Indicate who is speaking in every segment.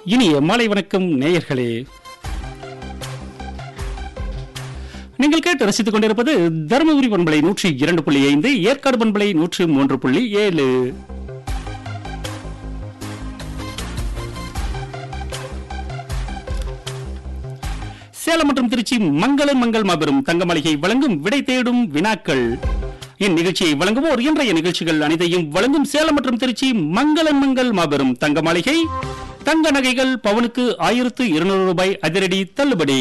Speaker 1: இனிய மாலை வணக்கம் நேயர்களே நீங்கள் கேட்டு ரசித்துக் கொண்டிருப்பது தருமபுரி பண்பலை நூற்றி இரண்டு புள்ளி ஐந்து ஏற்காடு பண்பலை நூற்றி மூன்று புள்ளி ஏழு சேலம் மற்றும் திருச்சி மங்கள மங்கள் மாபெரும் தங்க மாளிகை வழங்கும் விடை தேடும் வினாக்கள் இந்நிகழ்ச்சியை வழங்குவோர் இன்றைய நிகழ்ச்சிகள் அனைத்தையும் வழங்கும் சேலம் மற்றும் திருச்சி மங்களன் மங்கள் மாபெரும் தங்க மாளிகை தங்க நகைகள் பவனுக்கு ஆயிரத்து இருநூறு ரூபாய் அதிரடி தள்ளுபடி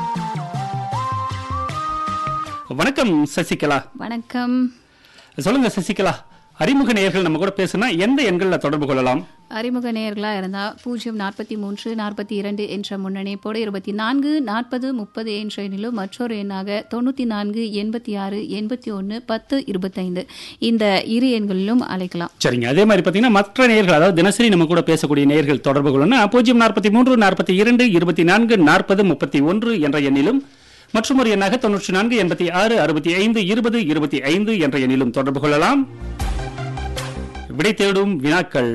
Speaker 1: வணக்கம் சசிகலா
Speaker 2: வணக்கம்
Speaker 1: சொல்லுங்க சசிகலா அறிமுக நேயர்கள் நம்ம கூட பேசுனா எந்த எண்கள்ல தொடர்பு கொள்ளலாம்
Speaker 2: அறிமுக நேயர்களா இருந்தா பூஜ்ஜியம் நாற்பத்தி மூன்று நாற்பத்தி இரண்டு என்ற முன்னணிப்போடு இருபத்தி நான்கு நாற்பது முப்பது என்ற எண்ணிலும் மற்றொரு எண்ணாக தொண்ணூற்றி நான்கு எண்பத்தி ஆறு எண்பத்தி ஒன்று பத்து இருபத்தைந்து இந்த இரு எண்களிலும் அழைக்கலாம்
Speaker 1: சரிங்க அதே மாதிரி பாத்தீங்கன்னா மற்ற நேயர்கள் அதாவது தினசரி நம்ம கூட பேசக்கூடிய நேயர்கள் தொடர்பு கொள்ளணும் பூஜ்ஜியம் நாற்பத்தி மூன்று நாற்பத்தி இரண்டு இருபத்தி நான்கு நாற்பது முப்பத்தி ஒன்று என்ற எண்ணிலும் மற்றும் ஒரு எண்ணாக தொன்னூற்றி நான்கு எண்பத்தி ஆறு அறுபத்தி ஐந்து இருபது இருபத்தி ஐந்து என்ற எண்ணிலும் தொடர்பு கொள்ளலாம் விடை தேடும் வினாக்கள்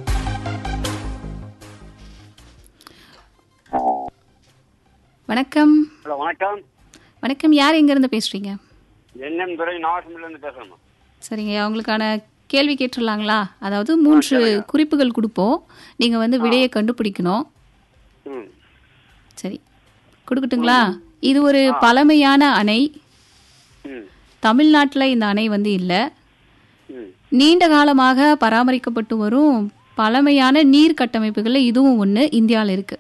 Speaker 2: வணக்கம்
Speaker 3: ஹலோ வணக்கம்
Speaker 2: வணக்கம் யார் எங்கேருந்து பேசுறீங்க
Speaker 3: என்எம் துறை நாகசமிலிருந்து பேசுகிறேன்
Speaker 2: சரிங்க அவங்களுக்கான கேள்வி கேட்டுடலாங்களா அதாவது மூன்று குறிப்புகள் கொடுப்போம் நீங்கள் வந்து விடையை கண்டுபிடிக்கணும்
Speaker 3: ம்
Speaker 2: சரி கொடுக்கட்டுங்களா இது ஒரு பழமையான அணை
Speaker 3: ம்
Speaker 2: தமிழ்நாட்டில் இந்த அணை வந்து இல்லை
Speaker 3: ம்
Speaker 2: நீண்ட காலமாக பராமரிக்கப்பட்டு வரும் பழமையான நீர் கட்டமைப்புகளில் இதுவும் ஒன்று இந்தியாவில் இருக்கு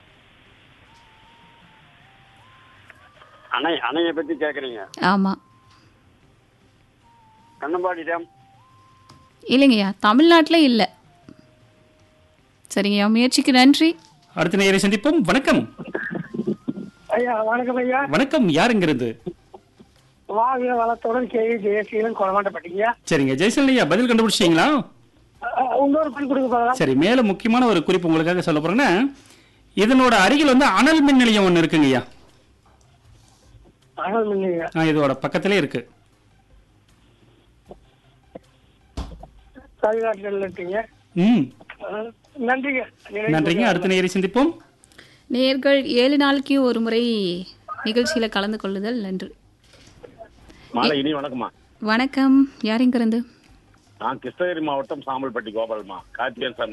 Speaker 3: அணை அணையை பற்றி கேட்குறீங்க
Speaker 2: ஆமாம்
Speaker 3: கண்ணம்பாடி டேம்
Speaker 2: இல்லைங்கய்யா தமிழ்நாட்டில் இல்லை சரிங்கய்யா முயற்சிக்கு நன்றி
Speaker 1: அடுத்த நேயரை சந்திப்போம் வணக்கம்
Speaker 4: ஐயா வணக்கம் ஐயா
Speaker 1: வணக்கம் யாருங்கிறது
Speaker 4: வாழ்க வளத்துடன் கேவி ஜெயசீலன் கொலமாட்டப்பட்டீங்க
Speaker 1: சரிங்க ஜெய்சல் ஐயா பதில் கண்டுபிடிச்சிங்களா
Speaker 4: இன்னொரு பணி கொடுக்க போகலாம்
Speaker 1: சரி மேல முக்கியமான ஒரு குறிப்பு உங்களுக்காக சொல்ல போறேன்னா இதனோட அருகில் வந்து அனல் மின் நிலையம் ஒன்று இருக்குங்க ஐயா
Speaker 4: அனல் மின்னிங்க
Speaker 1: ஆ, இதோட பக்கத்திலே இருக்கு
Speaker 4: தமிழ்நாட்டில் இருக்கீங்க
Speaker 1: ம்
Speaker 4: அஹ், நன்றிங்க
Speaker 1: நன்றிங்க அடுத்த நேயரை சந்திப்போம்
Speaker 2: நேர்கள் ஏழு நாளைக்கு ஒரு முறை நிகழ்ச்சியில் கலந்து கொள்ளுதல் நன்றி
Speaker 5: மாலை இனி வணக்கம்மா
Speaker 2: வணக்கம் யார் இங்கிருந்து
Speaker 5: நான் கிருஷ்ணகிரி மாவட்டம் சாம்பல்பட்டி கோபால்மா கார்த்திகேயன் சார்